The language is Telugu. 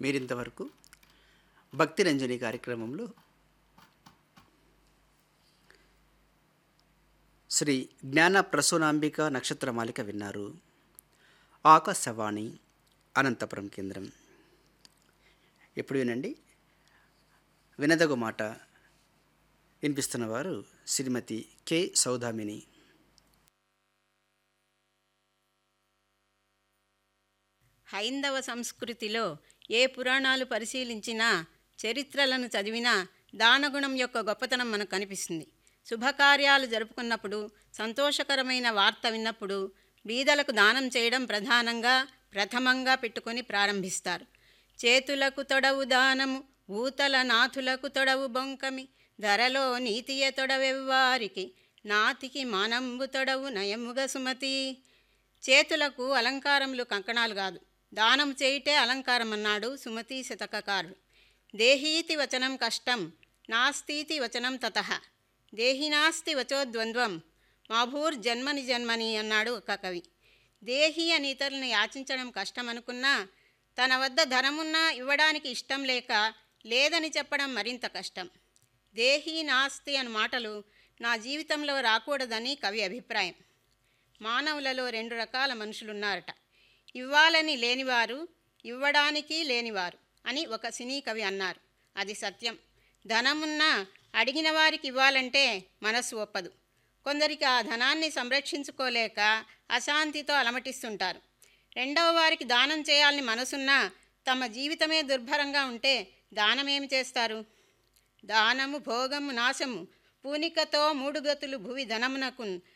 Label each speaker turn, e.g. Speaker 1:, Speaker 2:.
Speaker 1: మీరింతవరకు భక్తి రంజని కార్యక్రమంలో శ్రీ జ్ఞాన ప్రసూనాంబిక నక్షత్రమాలిక విన్నారు ఆకాశవాణి అనంతపురం కేంద్రం ఎప్పుడు వినండి వినదగు మాట వినిపిస్తున్నవారు శ్రీమతి కె సౌదామిని
Speaker 2: హైందవ సంస్కృతిలో ఏ పురాణాలు పరిశీలించినా చరిత్రలను చదివినా దానగుణం యొక్క గొప్పతనం మనకు కనిపిస్తుంది శుభకార్యాలు జరుపుకున్నప్పుడు సంతోషకరమైన వార్త విన్నప్పుడు బీదలకు దానం చేయడం ప్రధానంగా ప్రథమంగా పెట్టుకొని ప్రారంభిస్తారు చేతులకు తొడవు దానము ఊతల నాథులకు తొడవు బొంకమి ధరలో నీతియ తొడవెవ్వారికి నాతికి మానంబు తొడవు నయముగ సుమతి చేతులకు అలంకారములు కంకణాలు కాదు దానం చేయుటే అలంకారం అన్నాడు సుమతి శతకకారుడు దేహీతి వచనం కష్టం నాస్తీతి వచనం తత దేహినాస్తి వచోద్వంద్వం మాభూర్ జన్మని జన్మని అన్నాడు ఒక కవి దేహి అని ఇతరులను యాచించడం కష్టం అనుకున్నా తన వద్ద ధనమున్నా ఇవ్వడానికి ఇష్టం లేక లేదని చెప్పడం మరింత కష్టం దేహి నాస్తి అను మాటలు నా జీవితంలో రాకూడదని కవి అభిప్రాయం మానవులలో రెండు రకాల మనుషులున్నారట ఇవ్వాలని లేనివారు ఇవ్వడానికి లేనివారు అని ఒక సినీ కవి అన్నారు అది సత్యం ధనమున్నా అడిగిన వారికి ఇవ్వాలంటే మనస్సు ఒప్పదు కొందరికి ఆ ధనాన్ని సంరక్షించుకోలేక అశాంతితో అలమటిస్తుంటారు రెండవ వారికి దానం చేయాలని మనసున్నా తమ జీవితమే దుర్భరంగా ఉంటే దానమేమి చేస్తారు దానము భోగము నాశము పూనికతో మూడుగతులు భువి ధనమునకున్